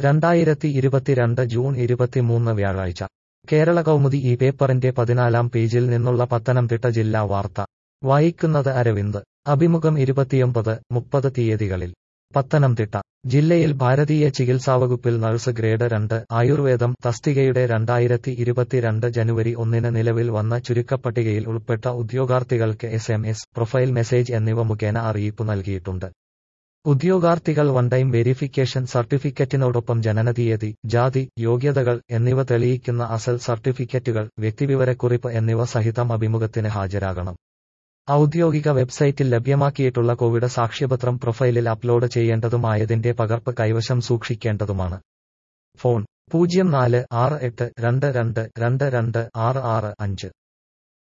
രണ്ടായിരത്തി ഇരുപത്തിരണ്ട് ജൂൺ ഇരുപത്തിമൂന്ന് വ്യാഴാഴ്ച കേരള കൗമുദി ഈ പേപ്പറിന്റെ പതിനാലാം പേജിൽ നിന്നുള്ള പത്തനംതിട്ട ജില്ലാ വാർത്ത വായിക്കുന്നത് അരവിന്ദ് അഭിമുഖം ഇരുപത്തിയൊമ്പത് മുപ്പത് തീയതികളിൽ പത്തനംതിട്ട ജില്ലയിൽ ഭാരതീയ ചികിത്സാവകുപ്പിൽ നഴ്സ് ഗ്രേഡ് രണ്ട് ആയുർവേദം തസ്തികയുടെ രണ്ടായിരത്തി ഇരുപത്തിരണ്ട് ജനുവരി ഒന്നിന് നിലവിൽ വന്ന ചുരുക്കപ്പട്ടികയിൽ ഉൾപ്പെട്ട ഉദ്യോഗാർത്ഥികൾക്ക് S M S profile message എന്നിവ മുഖേന അറിയിപ്പ് നൽകിയിട്ടുണ്ട് ഉദ്യോഗാർത്ഥികൾ വൺ ടൈം വെരിഫിക്കേഷൻ സർട്ടിഫിക്കറ്റിനോടൊപ്പം ജനനതീയതി ജാതി യോഗ്യതകൾ എന്നിവ തെളിയിക്കുന്ന അസൽ സർട്ടിഫിക്കറ്റുകൾ വ്യക്തിവിവരക്കുറിപ്പ് എന്നിവ സഹിതം അഭിമുഖത്തിന് ഹാജരാകണം ഔദ്യോഗിക വെബ്സൈറ്റിൽ ലഭ്യമാക്കിയിട്ടുള്ള കോവിഡ് സാക്ഷ്യപത്രം പ്രൊഫൈലിൽ അപ്ലോഡ് ചെയ്യേണ്ടതുമായതിന്റെ പകർപ്പ് കൈവശം സൂക്ഷിക്കേണ്ടതുമാണ് ഫോൺ പൂജ്യം നാല് ആറ് എട്ട് രണ്ട് രണ്ട് രണ്ട് രണ്ട് ആറ് ആറ് അഞ്ച്